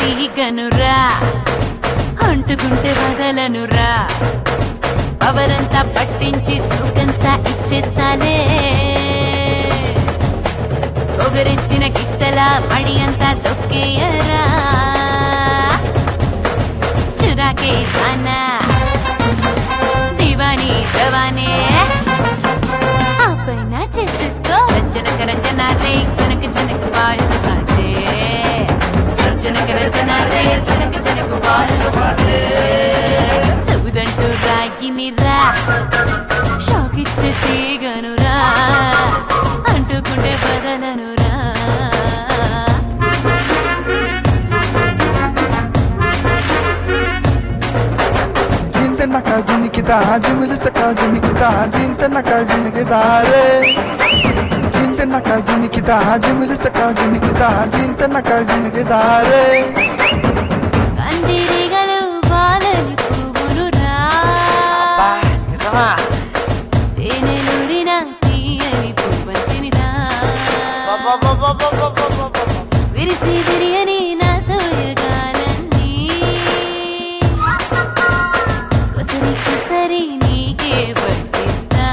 తీగనురా అంటుకుంటే వదలనురా పవరంతా పట్టించి సుఖంతా ఇచ్చేస్తానే ఒగరెత్తిన గిత్తల మడి అంతా తొక్కేయరా చురాకే జానా దివానీ జవానే ఆ పైన చేసేసుకో రచనక రచన రే జనక జనక పాయలు బాజే జనక రచన రే జనక జనక పాయలు బాజే సబుదంటూ రాగిని రా షాక్ ఇచ్చే తీగనురా అంటుకుంటే బదలనురా జింతన కాజినికితా జిమిలిసక జినికితా జింతన కాజినికితా రే జింతన కాజినికితా జిమిలిసక జినికితా జింతన కాజినికితా రే కందిరిగలు బాలని పువ్వులురా నిజమా తేనెలూరిన తీయని పువ్వంతినిరా విరిసి విరియని నా సోయగాలన్నీ కొసరి కొసరి నీకే పట్టిస్తా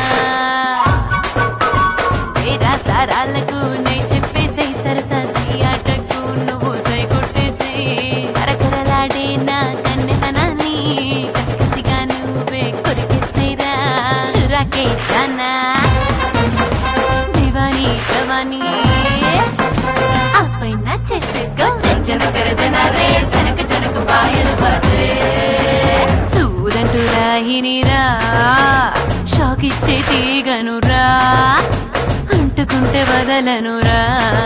వేరా సారాలకు నే చెప్పేసై సరసా ఆటకు నువ్వు సై కొట్టేసై కరకరలాడే నా కన్నెతనాన్ని కసికసిగా నువ్వే కొరికేసైరా చురాకే జానా దివానీ జవానీ ఆ పైన చేసేసుకో జనక రచన రే జనక జనక పాయలు బాజే సూదంటు రాహినిరా షాక్ ఇచ్చే తీగనురా అంటుకుంటే వదలనురా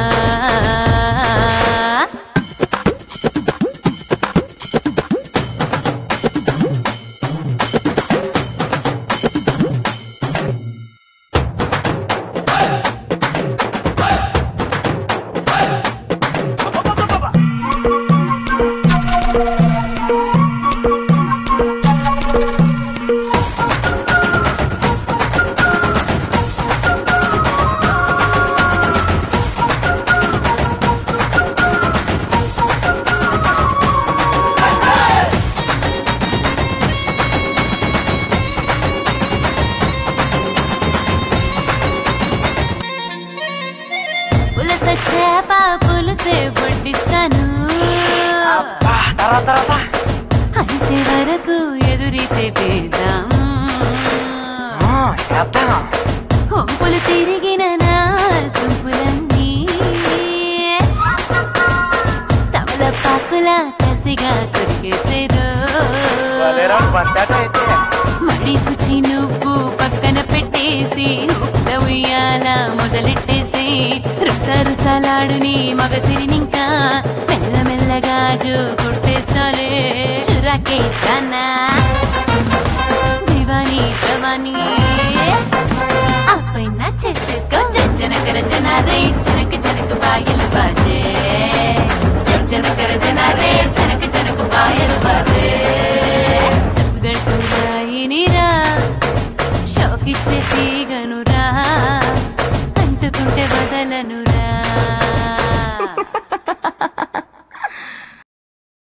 పులస చేప పులుసే వడ్డిస్తాను అబ్బా తర్వాత తర్వాత అరిసే వరకు ఎదురైతే పేదాము ఆ, చేద్దాం కొంపులు తిరిగిన నా సొంపులన్నీ తమలపాకుల కసిగా కొరికేసేదో వలేరా బంతాట అయితే మడి సుచి నువ్వు పక్కన పెట్టేసి ఉప్త ఉయ్యాల మొదలెట్టేసి రుస రుసలాడు నీ మగసిరినింకా మెల్ల మెల్లగా జో కొట్టేస్తాలే చురాకే జానా దివానీ జవానీ ఆ పైన చేసేసుకో జనక రచన రే జనక జనక పాయలు బాజే జనక రచన రే జనక జనక పాయలు బాజే సబ్బుదంటూ రాయినిరా షాక్ ఇచ్చే తీగనురా